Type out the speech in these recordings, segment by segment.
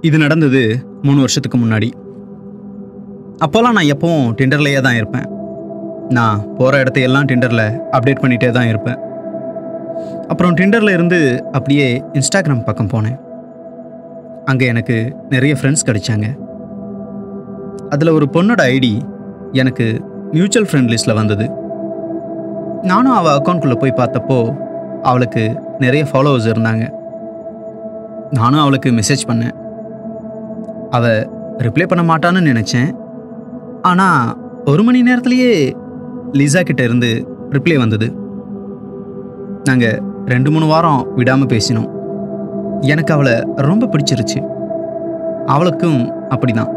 இது நடந்தது மூணு வருஷத்துக்கு முன்னாடி அப்போல்லாம் நான் எப்பவும் டிண்டர்லேயே தான் இருப்பேன் நான் போகிற இடத்தையெல்லாம் டிண்டரில் அப்டேட் பண்ணிகிட்டே தான் இருப்பேன் அப்புறம் டிண்டரில் இருந்து அப்படியே இன்ஸ்டாகிராம் பக்கம் போனேன் அங்கே எனக்கு நிறைய ஃப்ரெண்ட்ஸ் கிடைச்சாங்க அதில் ஒரு பொண்ணோட ஐடி எனக்கு மியூச்சுவல் ஃப்ரெண்ட் லிஸ்ட்டில் வந்தது நானும் அவள் அக்கௌண்ட்குள்ளே போய் பார்த்தப்போ அவளுக்கு நிறைய ஃபாலோவர்ஸ் இருந்தாங்க நானும் அவளுக்கு மெசேஜ் பண்ணேன் அவள் ரிப்ளை பண்ண மாட்டான்னு நினச்சேன் ஆனால் ஒரு மணி நேரத்துலேயே லிசா கிட்ட இருந்து ரிப்ளை வந்தது நாங்கள் ரெண்டு மூணு வாரம் விடாமல் பேசினோம் எனக்கு அவளை ரொம்ப பிடிச்சிருச்சு அவளுக்கும் அப்படிதான்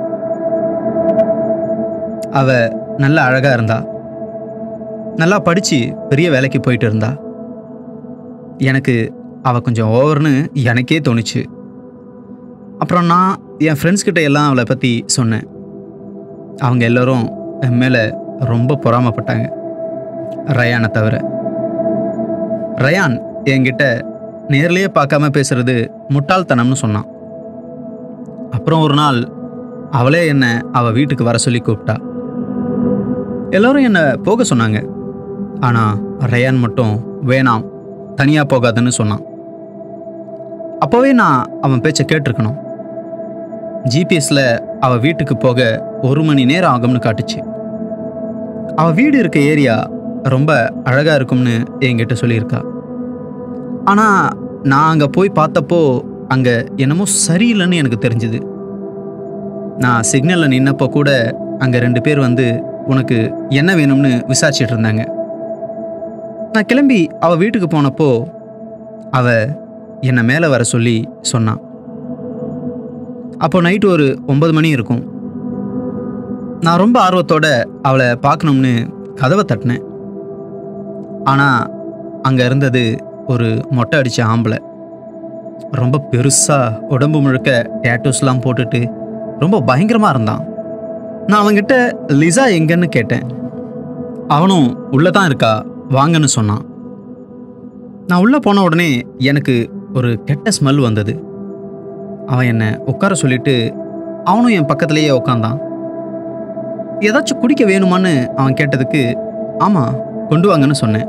அவ நல்ல அழகாக இருந்தா நல்லா படித்து பெரிய வேலைக்கு போயிட்டு இருந்தா எனக்கு அவள் கொஞ்சம் ஓவர்னு எனக்கே தோணுச்சு அப்புறம் நான் என் ஃப்ரெண்ட்ஸ் கிட்ட எல்லாம் அவளை பற்றி சொன்னேன் அவங்க எல்லோரும் என் மேலே ரொம்ப பொறாமப்பட்டாங்க ரயானை தவிர ரயான் என்கிட்ட நேர்லேயே பார்க்காம பேசுறது முட்டாள்தனம்னு சொன்னான் அப்புறம் ஒரு நாள் அவளே என்னை அவள் வீட்டுக்கு வர சொல்லி கூப்பிட்டா எல்லோரும் என்னை போக சொன்னாங்க ஆனால் ரயான் மட்டும் வேணாம் தனியாக போகாதுன்னு சொன்னான் அப்போவே நான் அவன் பேச்சை கேட்டிருக்கணும் ஜிபிஎஸ்ல அவள் வீட்டுக்கு போக ஒரு மணி நேரம் ஆகும்னு காட்டுச்சு அவள் வீடு இருக்க ஏரியா ரொம்ப அழகாக இருக்கும்னு என்கிட்ட சொல்லியிருக்கா ஆனால் நான் அங்கே போய் பார்த்தப்போ அங்கே என்னமோ சரியில்லைன்னு எனக்கு தெரிஞ்சுது நான் சிக்னலில் நின்னப்போ கூட அங்கே ரெண்டு பேர் வந்து உனக்கு என்ன வேணும்னு விசாரிச்சிட்டு இருந்தாங்க நான் கிளம்பி அவள் வீட்டுக்கு போனப்போ அவ என்னை மேலே வர சொல்லி சொன்னான் அப்போ நைட்டு ஒரு ஒன்பது மணி இருக்கும் நான் ரொம்ப ஆர்வத்தோட அவளை பார்க்கணும்னு கதவை தட்டினேன் ஆனால் அங்கே இருந்தது ஒரு மொட்டை அடித்த ஆம்பளை ரொம்ப பெருசாக உடம்பு முழுக்க டேட்டூஸ்லாம் போட்டுட்டு ரொம்ப பயங்கரமாக இருந்தான் நான் அவன்கிட்ட லிசா எங்கன்னு கேட்டேன் அவனும் உள்ளே தான் இருக்கா வாங்கன்னு சொன்னான் நான் உள்ளே போன உடனே எனக்கு ஒரு கெட்ட ஸ்மெல் வந்தது அவன் என்னை உட்கார சொல்லிட்டு அவனும் என் பக்கத்துலேயே உட்காந்தான் ஏதாச்சும் குடிக்க வேணுமான்னு அவன் கேட்டதுக்கு ஆமாம் கொண்டு வாங்கன்னு சொன்னேன்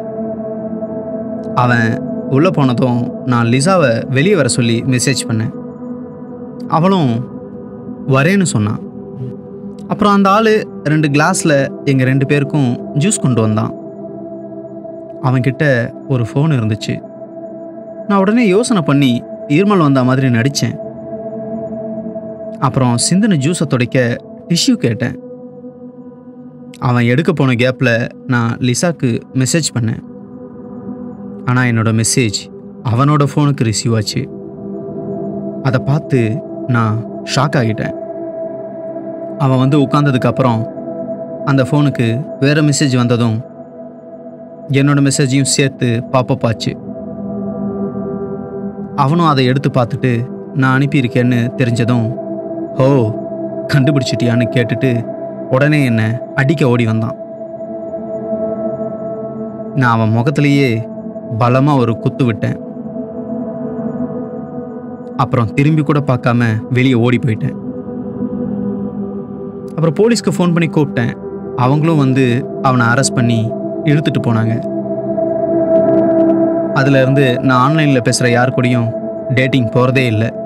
அவன் உள்ளே போனதும் நான் லிசாவை வெளியே வர சொல்லி மெசேஜ் பண்ணேன் அவளும் வரேன்னு சொன்னான் அப்புறம் அந்த ஆள் ரெண்டு கிளாஸில் எங்கள் ரெண்டு பேருக்கும் ஜூஸ் கொண்டு வந்தான் அவன்கிட்ட ஒரு ஃபோன் இருந்துச்சு நான் உடனே யோசனை பண்ணி ஈர்மல் வந்த மாதிரி நடித்தேன் அப்புறம் சிந்தின ஜூஸை துடைக்க டிஷ்யூ கேட்டேன் அவன் எடுக்க போன கேப்பில் நான் லிசாக்கு மெசேஜ் பண்ணேன் ஆனால் என்னோட மெசேஜ் அவனோட ஃபோனுக்கு ரிசீவ் ஆச்சு அதை பார்த்து நான் ஷாக் ஆகிட்டேன் அவன் வந்து உட்கார்ந்ததுக்கு அப்புறம் அந்த ஃபோனுக்கு வேறு மெசேஜ் வந்ததும் என்னோட மெசேஜையும் சேர்த்து பாப்பப் ஆச்சு அவனும் அதை எடுத்து பார்த்துட்டு நான் அனுப்பியிருக்கேன்னு தெரிஞ்சதும் ஓ கண்டுபிடிச்சிட்டியான்னு கேட்டுட்டு உடனே என்னை அடிக்க ஓடி வந்தான் நான் அவன் முகத்திலேயே பலமாக ஒரு குத்து விட்டேன் அப்புறம் திரும்பி கூட பார்க்காம வெளியே ஓடி போயிட்டேன் அப்புறம் போலீஸ்க்கு ஃபோன் பண்ணி கூப்பிட்டேன் அவங்களும் வந்து அவனை அரெஸ்ட் பண்ணி இழுத்துட்டு போனாங்க அதுல இருந்து நான் ஆன்லைனில் பேசுகிற யார் கூடயும் டேட்டிங் போகிறதே இல்லை